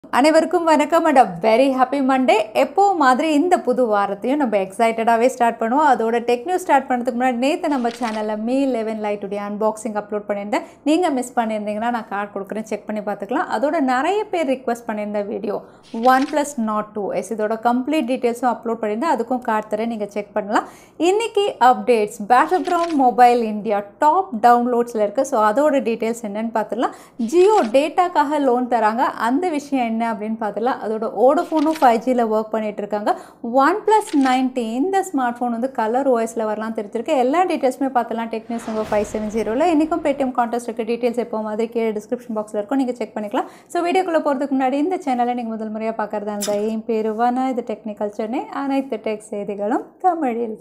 அனைவருக்கும் வணக்கம் and a very happy Monday எப்போ மாதிரி இந்த புது வாரத்தையும் நம்ம எக்ஸைட்டடாகவே ஸ்டார்ட் பண்ணுவோம் அதோட டெக் நியூஸ் ஸ்டார்ட் பண்ணுறதுக்கு முன்னாடி நேற்று நம்ம சேனலில் மீ லெவன் லைட்டுடைய அன்பாக்சிங் அப்லோட் பண்ணியிருந்தேன் நீங்கள் மிஸ் பண்ணியிருந்தீங்கன்னா நான் கார்டு கொடுக்குறேன் செக் பண்ணி பார்த்துக்கலாம் அதோட நிறைய பேர் ரிக்வஸ்ட் பண்ணியிருந்த video OnePlus Nord two S இதோட கம்ப்ளீட் டீட்டெயில்ஸும் அப்லோட் பண்ணியிருந்தேன் அதுக்கும் கார்டு தரேன் நீங்கள் செக் பண்ணலாம் இன்னைக்கு updates Battle Ground Mobile India top டவுன்லோட்ஸில் இருக்குது ஸோ அதோட டீட்டெயில்ஸ் என்னன்னு பார்த்துடலாம் ஜியோ டேட்டாக்காக லோன் தராங்க அந்த விஷயம் என்ன அப்படின்னு பார்த்துலாம் அதோட ஓடோஃபோனும் ஃபைவ் ஜியில் ஒர்க் பண்ணிட்டு இருக்காங்க ஒன் ப்ளஸ் நைன்ட்டி இந்த ஸ்மார்ட் ஃபோன் வந்து கலர் ஓஎஸில் வரலாம் தெரிஞ்சிருக்கு எல்லா டீட்டெயில்ஸுமே பார்த்துலாம் டெக்னிக்ஸ் உங்கள் ஃபைவ் செவன் ஜீரோவில் இன்றைக்கும் பேடிஎம் கான்டெஸ்ட் இருக்க டீட்டெயில்ஸ் எப்போ மாதிரி கீழே டிஸ்கிரிப்ஷன் பாக்ஸில் இருக்கும் நீங்கள் செக் பண்ணிக்கலாம் ஸோ வீடியோக்குள்ளே போகிறதுக்கு முன்னாடி இந்த சேனலை நீங்கள் முதல் முறையாக பார்க்குறதா இருந்தால் என் பேர் வனா இது டெக்னிக்கல் சென்னை அனைத்து டெக் செய்திகளும் தமிழில்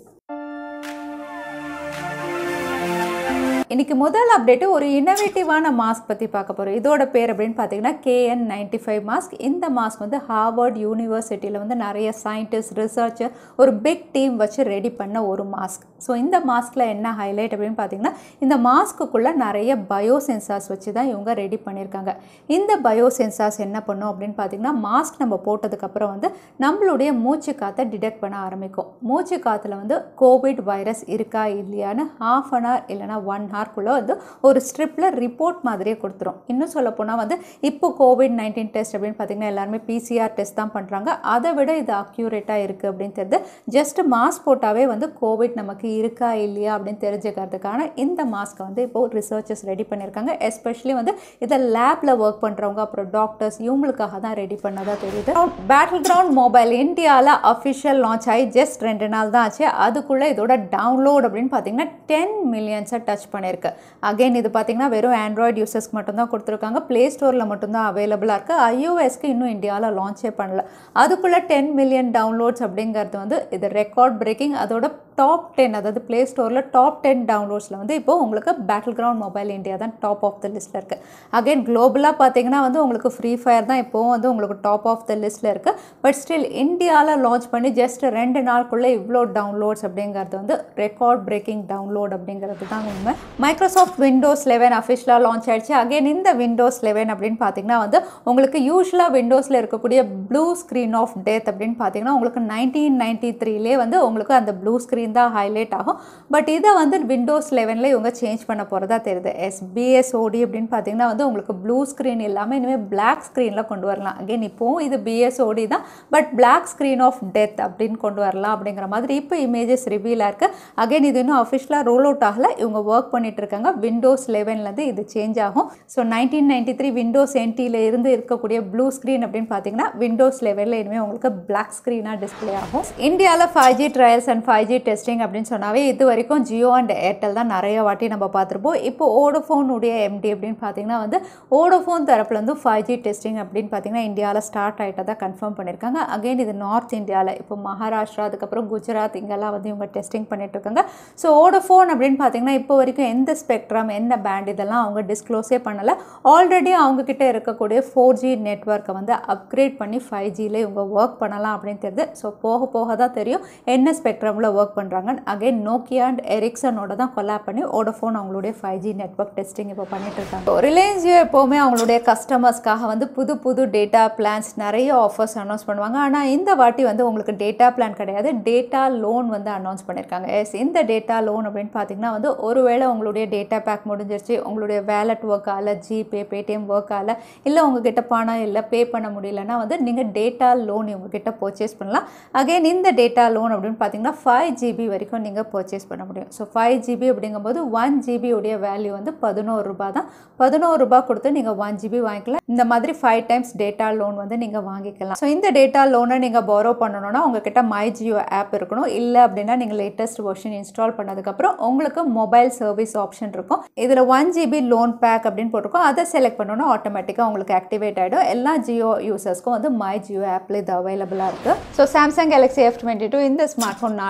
இன்னைக்கு முதல் அப்டேட்டு ஒரு இன்னோவேட்டிவான மாஸ்க் பற்றி பார்க்க போகிறோம் இதோட பேர் அப்படின்னு பார்த்தீங்கன்னா கேஎன் நைன்டி ஃபைவ் மாஸ்க் இந்த மாஸ்க் வந்து ஹார்வர்ட் யூனிவர்சிட்டியில் வந்து நிறைய சயின்டிஸ்ட் ரிசர்ச்சர் ஒரு பிக் டீம் வச்சு ரெடி பண்ண ஒரு மாஸ்க் ஸோ இந்த மாஸ்கில் என்ன ஹைலைட் அப்படின்னு பார்த்தீங்கன்னா இந்த மாஸ்க்குள்ளே நிறைய பயோ சென்சார்ஸ் வச்சு தான் இவங்க ரெடி பண்ணியிருக்காங்க இந்த பயோ சென்சார்ஸ் என்ன பண்ணும் அப்படின்னு பார்த்தீங்கன்னா மாஸ்க் நம்ம போட்டதுக்கப்புறம் வந்து நம்மளுடைய மூச்சு காற்றை டிடெக்ட் பண்ண ஆரம்பிக்கும் மூச்சு காற்றுல வந்து கோவிட் வைரஸ் இருக்கா இல்லையான்னு ஹாஃப் அன் ஹவர் இல்லைனா ஒன் ஹவர்க்குள்ளே வந்து ஒரு ஸ்ட்ரிப்பில் ரிப்போர்ட் மாதிரியே கொடுத்துரும் இன்னும் சொல்ல போனால் வந்து இப்போ கோவிட் நைன்டீன் டெஸ்ட் அப்படின்னு பார்த்தீங்கன்னா எல்லாருமே பிசிஆர் டெஸ்ட் தான் பண்ணுறாங்க அதை விட இது அக்யூரேட்டாக இருக்குது அப்படின்னு தெரியுது ஜஸ்ட் மாஸ்க் போட்டாவே வந்து கோவிட் நமக்கு இருக்கா இல்லையா அப்படின்னு தெரிஞ்சுக்கிறதுக்கான இந்த மாஸ்க்கை வந்து இப்போ ரிசர்ச்சர்ஸ் ரெடி பண்ணியிருக்காங்க எஸ்பெஷலி வந்து இதை லேபில் ஒர்க் பண்ணுறவங்க அப்புறம் டாக்டர்ஸ் இவங்களுக்காக தான் ரெடி பண்ணதாக தெரியுது பேட்டில் கிரவுண்ட் மொபைல் இந்தியாவில் அஃபிஷியல் லான்ச் ஆகி ஜஸ்ட் ரெண்டு நாள் தான் ஆச்சு அதுக்குள்ளே இதோட டவுன்லோட் அப்படின்னு பார்த்தீங்கன்னா டென் மில்லியன்ஸை டச் பண்ணியிருக்கு அகைன் இது பார்த்தீங்கன்னா வெறும் ஆண்ட்ராய்டு யூசர்ஸ்க்கு மட்டும்தான் கொடுத்துருக்காங்க ப்ளே ஸ்டோரில் மட்டும்தான் அவைலபிளாக இருக்குது ஐஓஎஸ்க்கு இன்னும் இந்தியாவில் லான்ச்சே பண்ணல அதுக்குள்ளே டென் மில்லியன் டவுன்லோட்ஸ் அப்படிங்கிறது வந்து இது ரெக்கார்ட் பிரேக்கிங் அதோட டாப் டென் அதாவது ப்ளே ஸ்டோரில் டாப் டென் டவுன்லோட்ஸில் வந்து இப்போது உங்களுக்கு பேட்டில் கிரவுண்ட் மொபைல் இந்தியா தான் டாப் ஆஃப் த லிஸ்ட்டில் இருக்குது அகைன் குளோபலாக பார்த்தீங்கன்னா வந்து உங்களுக்கு ஃப்ரீ ஃபயர் தான் இப்போவும் வந்து உங்களுக்கு டாப் ஆஃப் த லிஸ்ட்டில் இருக்குது பட் ஸ்டில் இந்தியாவில் லான்ச் பண்ணி ஜஸ்ட் ரெண்டு நாளுக்குள்ளே இவ்வளோ டவுன்லோட்ஸ் அப்படிங்கிறது வந்து ரெக்கார்ட் பிரேக்கிங் டவுன்லோட் அப்படிங்கிறது தான் உண்மை மைக்ரோசாஃப்ட் விண்டோஸ் லெவன் அஃபிஷியலாக லான்ச் ஆயிடுச்சு அகைன் இந்த விண்டோஸ் லெவன் அப்படின்னு பார்த்தீங்கன்னா வந்து உங்களுக்கு யூஸ்வலாக விண்டோஸில் இருக்கக்கூடிய ப்ளூ ஸ்க்ரீன் ஆஃப் டெத் அப்படின்னு பார்த்தீங்கன்னா உங்களுக்கு நைன்டீன் நைன்டி த்ரீலே வந்து உங்களுக்கு அந்த ப்ளூ ஸ்க்ரீன் தான் ஹைலைட் ஆகும் பட் இதை வந்து விண்டோஸ் லெவனில் இவங்க சேஞ்ச் பண்ண போகிறதா தெரியுது எஸ்பிஎஸ்ஓடி அப்படின்னு பார்த்தீங்கன்னா வந்து உங்களுக்கு ப்ளூ ஸ்க்ரீன் இல்லாமல் இனிமேல் பிளாக் ஸ்க்ரீனில் கொண்டு வரலாம் அகைன் இப்போவும் இது பிஎஸ்ஓடி தான் but black screen of death அப்படின்னு கொண்டு வரலாம் அப்படிங்கிற மாதிரி இப்போ இமேஜஸ் ரிவீலாக இருக்குது அகைன் இது இன்னும் அஃபிஷியலாக ரோல் அவுட் ஆகலை இவங்க ஒர்க் பண்ணிட்டு இருக்காங்க விண்டோஸ் லெவன்லேருந்து இது சேஞ்ச் ஆகும் so nineteen ninety three Windows என்டியில் இருந்து இருக்கக்கூடிய ப்ளூ ஸ்க்ரீன் அப்படின்னு பார்த்தீங்கன்னா விண்டோஸ் லெவலில் இனிமேல் உங்களுக்கு பிளாக் ஸ்க்ரீனாக டிஸ்பிளே ஆகும் இந்தியாவில் five G trials and five G testing அப்படின்னு சொன்னாவே இது வரைக்கும் ஜியோ அண்ட் ஏர்டெல் தான் நிறைய வாட்டி நம்ம பார்த்துருப்போம் இப்போ ஓடோஃபோனுடைய எம்டி அப்படின்னு பார்த்தீங்கன்னா வந்து ஓடோஃபோன் தரப்புலேருந்து ஃபைவ் ஜி டெஸ்டிங் அப்படின்னு பார்த்தீங்கன்னா இந்தியாவில் ஸ்டார்ட் ஆகிட்டதாக கன்ஃபார்ம் பண்ணியிருக்காங்க அகைன் இது நார்த் இந்தியாவில் இப்போ மகாராஷ்டிரா அதுக்கப்புறம் குஜராத் இங்கெல்லாம் வந்து இவங்க டெஸ்டிங் பண்ணிட்டு இருக்காங்க ஸோ ஓடோஃபோன் அப்படின்னு பார்த்தீங்கன்னா இப்போ வரைக்கும் எந்த ஸ்பெக்ட்ரம் என்ன பேண்ட் இதெல்லாம் அவங்க டிஸ்க்ளோஸே பண்ணலை ஆல்ரெடி அவங்கக்கிட்ட இருக்கக்கூடிய ஃபோர் ஜி நெட்ஒர்க்கை வந்து அப்கிரேட் பண்ணி ஃபைவ் ஜியில் இவங்க ஒர்க் பண்ணலாம் அப்படின்னு தெரியுது ஸோ போக போக தான் தெரியும் என்ன ஸ்பெக்ட்ரமில் ஒர்க் பண்ணுறாங்கன்னு அகைன் நோக்கியா அண்ட் எரிக்சனோட தான் கொலாப் பண்ணி ஓடோஃபோன் அவங்களுடைய ஃபைவ் ஜி நெட்ஒர்க் டெஸ்டிங் இப்போ பண்ணிட்டு இருக்காங்க ரிலையன்ஸ் ஜியோ எப்போவுமே அவங்களுடைய கஸ்டமர்ஸ்க்காக வந்து புது புது டேட்டா பிளான்ஸ் நிறைய ஆஃபர்ஸ் அனௌன்ஸ் பண்ணுவாங்க ஆனால் இந்த வாட்டி வந்து உங்களுக்கு டேட்டா பிளான் கிடையாது டேட்டா லோன் வந்து அனௌன்ஸ் பண்ணியிருக்காங்க எஸ் இந்த டேட்டா லோன் அப்படின்னு பார்த்தீங்கன்னா வந்து ஒருவேளை உங்களுடைய டேட்டா பேக் முடிஞ்சிருச்சு உங்களுடைய வேலட் ஒர்க் ஆகல ஜிபே பேடிஎம் ஒர்க் ஆகல இல்லை உங்ககிட்ட பணம் இல்லை பே பண்ண முடியலன்னா வந்து நீங்கள் டேட்டா லோன் இவங்ககிட்ட பர்ச்சேஸ் பண்ணலாம் அகைன் இந்த டேட்டா லோன் அப்படின்னு பார்த்தீங்கன்னா ஃபைவ் ஜிபி வரைக்கும் நீங்கள் பர்ச்சேஸ் பண்ண முடியும் ஸோ ஃபைவ் ஜிபி அப்படிங்கும்போது ஒன் ஜிபியுடைய வேல்யூ வந்து பதினோரு ரூபாய் தான் பதினோரு ரூபாய் கொடுத்து நீங்கள் ஒன் ஜிபி வாங்கிக்கலாம் இந்த மாதிரி ஃபைவ் டைம்ஸ் டேட்டா லோன் வந்து நீங்கள் வாங்கிக்கலாம் ஸோ இந்த டேட்டா லோனை நீங்கள் பாரோ பண்ணணும்னா உங்ககிட்ட மை ஜியோ ஆப் இருக்கணும் இல்லை அப்படின்னா நீங்கள் லேட்டஸ்ட் வெர்ஷன் இன்ஸ்டால் பண்ணதுக்கப்புறம் உங்களுக்கு மொபைல் சர்வீஸ் ஆப்ஷன் இருக்கும் இதில் ஒன் ஜிபி லோன் பேக் அப்படின்னு போட்டிருக்கோம் அதை செலக்ட் பண்ணோன்னா ஆட்டோமேட்டிக்காக உங்களுக்கு ஆக்டிவேட் ஆகிடும் எல்லா ஜியோ யூசர்ஸ்க்கும் வந்து மை ஜியோ ஆப்பில் இது அவைலபிளாக இருக்குது so Samsung Galaxy F twenty two இந்த ஸ்மார்ட் ஃபோன் நாளைக்கு அதாவது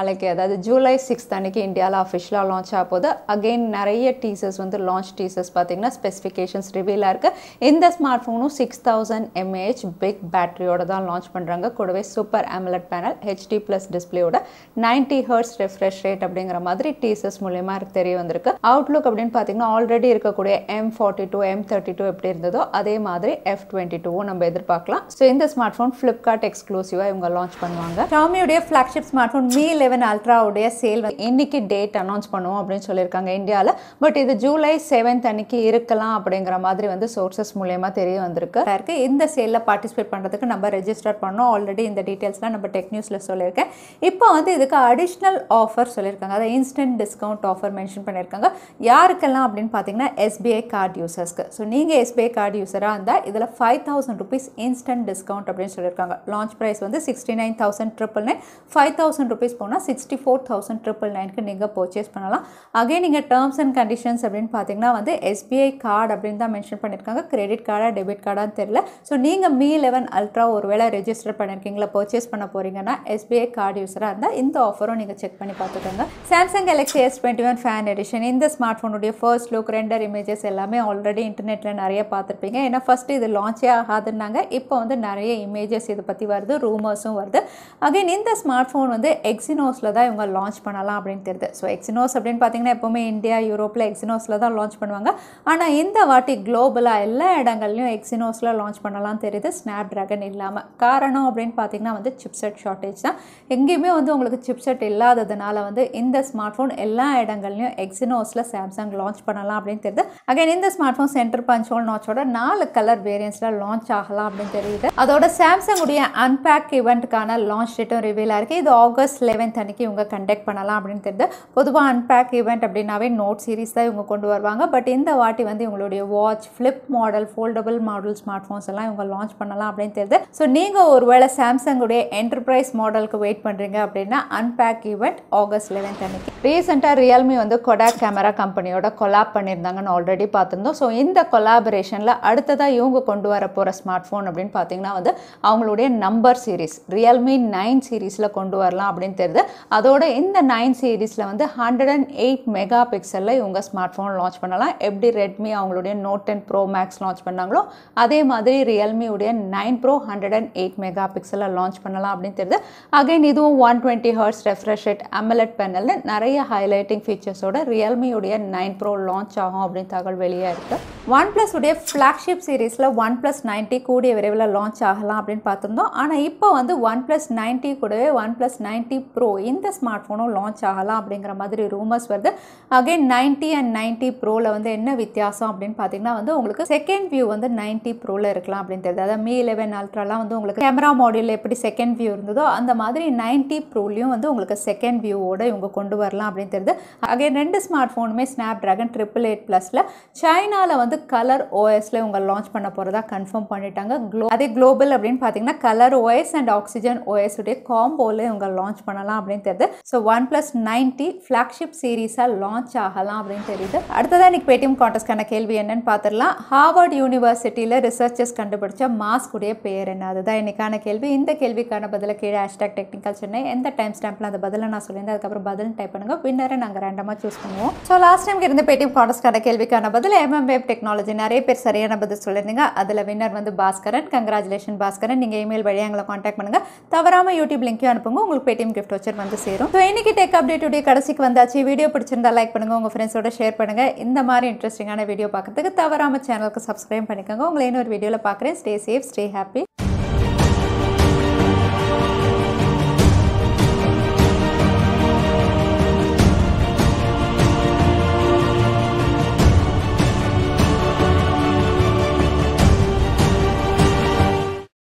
அது ஜூலை சிக்ஸ்த் அன்னைக்கு இந்தியாவில் அஃபிஷியலாக லான்ச் ஆக போகுது அகெயின் நிறைய டீசர்ஸ் வந்து லான்ச் டீசர்ஸ் பார்த்தீங்கன்னா ஸ்பெசிஃபிகேஷன்ஸ் ரிவீலாக இருக்குது இந்த ஸ்மார்ட் ஃபோனும் சிக்ஸ் தௌசண்ட் எம்ஏஹெச் பிக் பேட்டரியோட தான் லான்ச் பண்ணுறாங்க கூடவே super AMOLED panel HD plus டிஸ்பிளேயோட நைன்டி ஹர்ட்ஸ் ரெஃப்ரெஷ் ரேட் அப்படிங்கிற மாதிரி டீசர்ஸ் மூலயமா தெரிய வந்திருக்கு அவுட்லுக் அப்படின்னு பார்த்தீங்கன்னா ஆல்ரெடி இருக்கக்கூடிய M forty two M thirty two எப்படி இருந்ததோ அதே மாதிரி எஃப் டுவெண்ட்டி டூவும் நம்ம எதிர்பார்க்கலாம் ஸோ இந்த ஸ்மார்ட் ஃபோன் ஃப்ளிப்கார்ட் எக்ஸ்க்ளூசிவாக இவங்க லான்ச் பண்ணுவாங்க ஷாமியுடைய flagship smart phone Mi eleven அல்ட்ராவுடைய சேல் இன்னைக்கு டேட் அனௌன்ஸ் பண்ணுவோம் அப்படின்னு சொல்லியிருக்காங்க இந்தியாவில் பட் இது ஜூலை செவன்த் அன்னைக்கு இருக்கலாம் அப்படிங்கிற மாதிரி வந்து சோர்சஸ் மூலயமா தெரிய வந்திருக்கு இருக்கு இந்த சேலில் பார்ட்டிசிபேட் பண்ணுறதுக்கு நம்ம ரெஜிஸ்டர் பண்ணோம் ஆல்ரெடி இந்த டீட்டெயில்ஸ்லாம் நம்ம டெக் நியூஸில் சொல்லியிருக்கேன் இப்போ வந்து இதுக்கு அடிஷ்னல் ஆஃபர் சொல்லியிருக்காங்க அதாவது இன்ஸ்டன்ட் டிஸ்கவுண்ட் ஆஃபர் மென்ஷன் பண்ணியிருக்காங்க யாருக்கெல்லாம் அப்படின்னு பார்த்தீங்கன்னா எஸ்பிஐ கார்டு யூசர்ஸ்க்கு ஸோ நீங்கள் எஸ்பிஐ கார்டு யூஸராக இருந்தால் இதில் five thousand rupees instant discount அப்படின்னு சொல்லியிருக்காங்க லான்ச் ப்ரைஸ் வந்து sixty nine thousand triple nine five thousand rupees போனால் சிக்ஸ்டி ஃபோர் தௌசண்ட் ட்ரிபிள் நைனுக்கு நீங்கள் பர்ச்சேஸ் பண்ணலாம் அகே நீங்கள் டேர்ம்ஸ் அண்ட் கண்டிஷன்ஸ் அப்படின்னு பார்த்தீங்கன்னா வந்து எஸ்பிஐ கார்டு அப்படின்னு தான் மென்ஷன் பண்ணியிருக்காங்க கிரெடிட் கார்டா டெபிட் கார்டான்னு தெரியல ஸோ நீங்கள் மீ லெவன் அல்ட்ரா ஒருவேளை ரெஜிஸ்டர் பண்ணியிருக்கீங்களா பர்ச்சேஸ் பண்ண போகிறீங்கன்னா எஸ்பிஐ கார்டு யூஸராக இருந்தால் இந்த ஆஃபரும் நீங்கள் செக் பண்ணி பார்த்துக்கோங்க Samsung Galaxy S twenty one fan edition இந்த ஸ்மார்ட் ஃபோனுடைய ஃபர்ஸ்ட் லுக் ரெண்டர் இமேஜஸ் எல்லாமே ஆல்ரெடி இன்டர்நெட்டில் நிறைய பார்த்துருப்பீங்க ஏன்னா ஃபஸ்ட்டு இது லான்ச்சே ஆகாதுன்னாங்க இப்போ வந்து நிறைய இமேஜஸ் இதை பற்றி வருது ரூமர்ஸும் வருது அகைன் இந்த ஸ்மார்ட் ஃபோன் வந்து எக்ஸினோஸில் தான் இவங்க லான்ச் பண்ணலாம் அப்படின்னு தெரியுது ஸோ எக்ஸினோஸ் அப்படின்னு பார்த்தீங்கன்னா எப்போவுமே இந்தியா யூரோப்பில் எக்ஸினோஸில் தான் லான்ச் பண்ணுவாங்க ஆனால் இந்த வாட்டி குளோபலாக எல்லா இடங்கள்லையும் எக்ஸினோஸில் லான்ச் பண்ணலாம் தெரியுது ஸ்னாப் ட்ராகன் இல்லாமல் காரணம் அப்படின்னு பார்த்தீங்கன்னா வந்து சிப்செட் ஷார்ட்டேஜ் தான் எங்கேயுமே வந்து உங்களுக்கு சிப்செட் இல்லாததுனால வந்து இந்த ஸ்மார்ட் ஃபோன் எல்லா இடங்கள்லையும் எக்ஸினோஸில் சாம்சங் லான்ச் பண்ணலாம் அப்படின்னு தெரியுது அகைன் இந்த smart phone center punch hole நாச்சோட நாலு கலர் வேரியன்ஸில் லான்ச் ஆகலாம் அப்படின்னு தெரியுது அதோட சாம்சங் உடைய அன்பேக் இவெண்ட்டுக்கான லான்ச் டேட்டும் ரிவீல் ஆயிருக்கு இது ஆகஸ்ட் லெவன்த் அன்னைக்கு இவங்க கண்டக்ட் பண்ணலாம் அப்படின்னு தெரியுது பொதுவாக அன்பேக் ஈவெண்ட் அப்படின்னாவே நோட் சீரிஸ் தான் இவங்க கொண்டு வருவாங்க பட் இந்த வாட்டி வந்து இவங்களுடைய watch flip model foldable model smart phones எல்லாம் இவங்க லான்ச் பண்ணலாம் அப்படின்னு தெரியுது ஸோ நீங்கள் ஒருவேளை சாம்சங் உடைய என்டர்பிரைஸ் மாடலுக்கு வெயிட் பண்ணுறீங்க அப்படின்னா அன்பேக் ஈவெண்ட் ஆகஸ்ட் லெவன்த் அன்னைக்கு ரீசெண்டாக ரியல்மி வந்து கொடாக் கேமரா கம்பெனியோட கொலாப் பண்ணியிருந்தாங்கன்னு ஆல்ரெடி பார்த்துருந்தோம் ஸோ இந்த கொலாபரேஷனில் அடுத்ததாக இவங்க கொண்டு வர போகிற ஸ்மார்ட் ஃபோன் அப்படின்னு பார்த்தீங்கன்னா வந்து அவங்களுடைய நம்பர் சீரிஸ் ரியல்மி நைன் சீரீஸில் கொண்டு வரலாம் அப்படின்னு தெரியுது அதோட இந்த நைன் சீரீஸில் வந்து ஹண்ட்ரட் அண்ட் எயிட் மெகா பிக்சலில் இவங்க ஸ்மார்ட் ஃபோன் லான்ச் பண்ணலாம் எப்படி ரெட்மி அவங்களுடைய Note ten Pro Max launch பண்ணாங்களோ அதே மாதிரி ரியல்மியுடைய nine Pro hundred and eight mega பிக்சலில் லான்ச் பண்ணலாம் அப்படின்னு தெரியுது அகைன் இதுவும் one twenty hertz refresh rate AMOLED பேனலில் நிறைய ஹைலைட்டிங் ஃபீச்சர்ஸோட ரியல்மியுடைய நைன் ப்ரோ லான்ச் ஆகும் அப்படின்னு தகவல் வெளியே இருக்குது ஒன் ப்ளஸ் உடைய ஃப்ளாக்ஷிப் சீரீஸில் ஒன் ப்ளஸ் நைன்ட்டி கூடிய விரைவில் லான்ச் ஆகலாம் அப்படின்னு பார்த்துருந்தோம் ஆனால் இப்போ வந்து ஒன் ப்ளஸ் நைன்ட்டி கூடவே ஒன் ப்ளஸ் நைன்ட்டி ப்ரோ இந்த ஸ்மார்ட் ஃபோனும் லான்ச் ஆகலாம் அப்படிங்கிற மாதிரி ரூமர்ஸ் வருது அகைன் நைன்ட்டி அண்ட் நைன்ட்டி ப்ரோவில் வந்து என்ன வித்தியாசம் அப்படின்னு பார்த்தீங்கன்னா வந்து உங்களுக்கு செகண்ட் வியூ வந்து நைன்ட்டி ப்ரோவில் இருக்கலாம் அப்படின்னு தெரியுது அதாவது மீ லெவன் அல்ட்ராலாம் வந்து உங்களுக்கு கேமரா மாடியூல் எப்படி செகண்ட் வியூ இருந்ததோ அந்த மாதிரி நைன்ட்டி ப்ரோலையும் வந்து உங்களுக்கு செகண்ட் வியூவோட இவங்க கொண்டு வரலாம் அப்படின்னு தெரியுது அகைன் ரெண்டு ஸ்மார்ட் ஃபோனுமே ஸ்னாப் ட்ராகன் ட்ரிபிள் எயிட் ப்ளஸில் சைனாவில் வந்து கலர் ஓஎஸில் இவங்க லான்ச் பண்ண போகிறதா கன்ஃபார்ம் பண்ணிட்டாங்க க்ளோ அதே குளோபல் அப்படின்னு பார்த்தீங்கன்னா Color OS and Oxygen OS உடைய காம்போவில் இவங்க லான்ச் பண்ணலாம் அப்படின்னு தெரியுது so One plus ninety flagship சீரீஸாக லான்ச் ஆகலாம் அப்படின்னு தெரியுது அடுத்ததான் இன்னைக்கு பேடிஎம் கான்டெஸ்ட்கான கேள்வி என்னன்னு பார்த்துடலாம் ஹார்வர்ட் யூனிவர்சிட்டியில் ரிசர்ச்சர்ஸ் கண்டுபிடிச்ச மாஸ்க் உடைய பேர் என்ன அதுதான் இன்னைக்கான கேள்வி இந்த கேள்விக்கான பதில கீழே ஹேஷ்டாக் டெக்னிக்கல் சென்னை எந்த டைம் ஸ்டாம்பில் அந்த பதிலை நான் சொல்லியிருந்தேன் அதுக்கப்புறம் பதில் டைப் பண்ணுங்க வின்னரை நாங்கள் ரேண்டமாக சூஸ் பண்ணுவோம் ஸோ லாஸ்ட் டைம் இருந்த பேடிஎம் கான்டெஸ்ட்கான கேள்விக்கான பதில் எம்எம் வெப் டெக்னாலஜி நிறைய பேர் சரியான பதில் சொல்லியிருந்தீங்க அதில் வின்னர் வந்து பாஸ்கரன் கங்க்ராச்சுலேஷன் பாஸ்கரன் நீங்கள் இமெயில் வழியாக எங்களை காண்டாக்ட் பண்ணுங்கள் தவறாமல் யூடியூப் லிங்க்கையும் அனுப்புங்க உங்களுக்கு பேடிஎம் கிஃப்ட் வச்சர் வந்து சேரும் ஸோ இன்னைக்கு டெக் அப்டேட்டுடைய கடைசிக்கு வந்தாச்சு வீடியோ பிடிச்சிருந்தா லைக் பண்ணுங்க உங்கள் ஃப்ரெண்ட்ஸோட ஷேர் பண்ணுங்க இந்த மாதிரி இன்ட்ரெஸ்டிங்கான வீடியோ பார்க்கறதுக்கு தவறாமல் சேனலுக்கு சப்ஸ்கிரைப் பண்ணிக்கோங்க உங்களை இன்னொரு வீடியோவில் பார்க்குறேன் ஸ்டே சேஃப் ஸ்டே ஹாப்பி